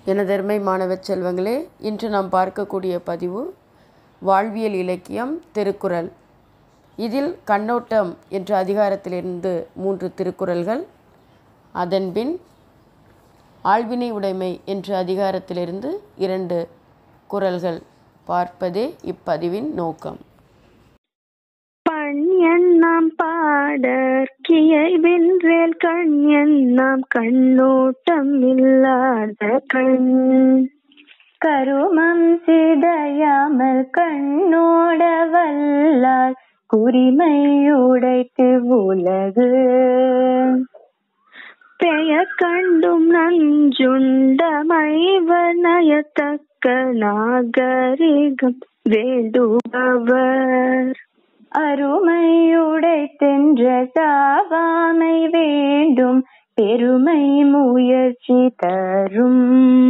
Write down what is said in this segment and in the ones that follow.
எனதருமை மாணவ செல்வங்களே இன்று நாம் பார்க்கக்கூடிய பதிவு வாழ்வியல் இலக்கியம் திருக்குறள் இதில் கண்ணோட்டம் என்ற அதிகாரத்திலிருந்து மூன்று திருக்குறள்கள் அதன்பின் ஆழ்வினை உடைமை என்ற அதிகாரத்திலிருந்து இரண்டு குறள்கள் பார்ப்பதே இப்பதிவின் நோக்கம் பண் எண்ணாம் பாடற்கியை வென்றேல் கண் எண்ணாம் கண்ணோட்டம் இல்லாத கண் கருமம் சிதையாமல் கண்ணோட வல்லார் குறிமை உடைத்து உலகு பெயர் கண்டும் நஞ்சுண்டமைவர் நயத்தக்க நாகரிகம் வேண்டுபவர் அருமையுடை தென்ற சாவாமை வேண்டும் பெருமை முயற்சி தரும்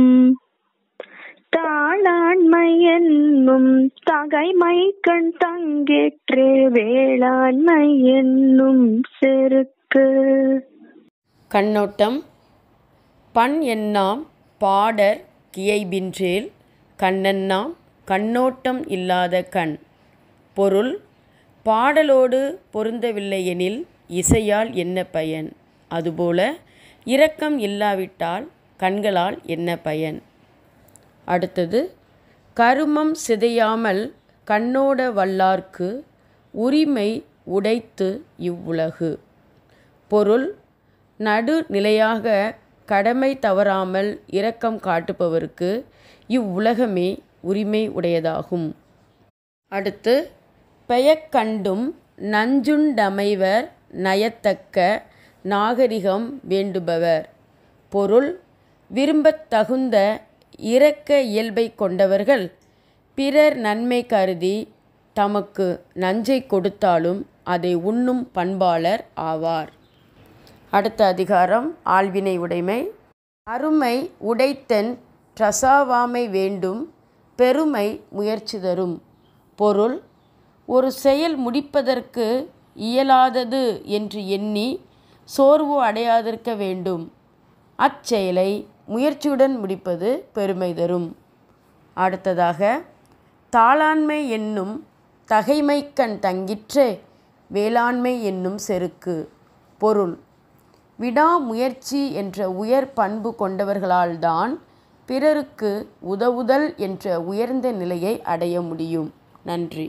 தாளாண்மை என்னும் தகைமை கண் தங்கேற்றே வேளாண்மை என்னும் செருக்கு கண்ணோட்டம் பண் எண்ணாம் பாடற் கியைபின்றேல் கண்ணெண்ணாம் கண்ணோட்டம் இல்லாத கண் பொருள் பாடலோடு பொருந்தவில்லையெனில் இசையால் என்ன பயன் அதுபோல இரக்கம் இல்லாவிட்டால் கண்களால் என்ன பயன் அடுத்தது கருமம் சிதையாமல் கண்ணோட வல்லார்க்கு உரிமை உடைத்து இவ்வுலகு பொருள் நடுநிலையாக கடமை தவறாமல் இரக்கம் காட்டுபவருக்கு இவ்வுலகமே உரிமை உடையதாகும் அடுத்து பெயக்கண்டும் நஞ்சுண்டமைவர் நயத்தக்க நாகரிகம் வேண்டுபவர் பொருள் விரும்பத் தகுந்த இரக்க இயல்பை கொண்டவர்கள் பிறர் நன்மை கருதி தமக்கு நஞ்சை கொடுத்தாலும் அதை உண்ணும் பண்பாளர் ஆவார் அடுத்த அதிகாரம் ஆழ்வினை உடைமை அருமை உடைத்தன் ட்ரசாவாமை வேண்டும் பெருமை முயற்சி தரும் பொருள் ஒரு செயல் முடிப்பதற்கு இயலாதது என்று எண்ணி சோர்வு அடையாதிருக்க வேண்டும் அச்செயலை முயற்சியுடன் முடிப்பது பெருமை தரும் அடுத்ததாக தாளாண்மை என்னும் தகைமைக்கண் தங்கிற்றே வேளாண்மை என்னும் செருக்கு பொருள் விடாமுயற்சி என்ற உயர் பண்பு கொண்டவர்களால்தான் பிறருக்கு உதவுதல் என்ற உயர்ந்த நிலையை அடைய முடியும் நன்றி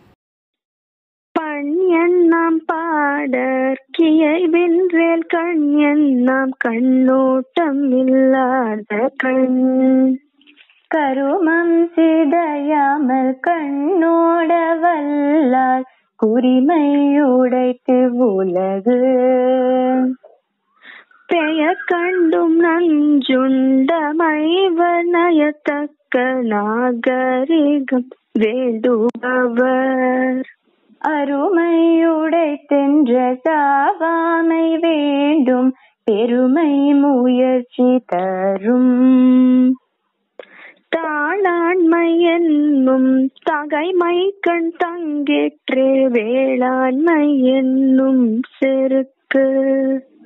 பண் எண்ணாம் பாடற்கியை வென்றேல் கண் எண்ணாம் கண்ணோட்டம் இல்லாத கண் கருமம் சிதையாமல் கண்ணோட வல்லார் குறிமை உடைத்து உலகு பெயர் கண்டும் நஞ்சுண்டமைவர் நயத்தக்க நாகரிகம் வேண்டுபவர் அருமையுடை தென்ற சாவாமை வேண்டும் பெருமை முயற்சி தரும் தாளாண்மை என்னும் தகைமை கண் தங்கேற்றே வேளாண்மை என்னும் செருக்கு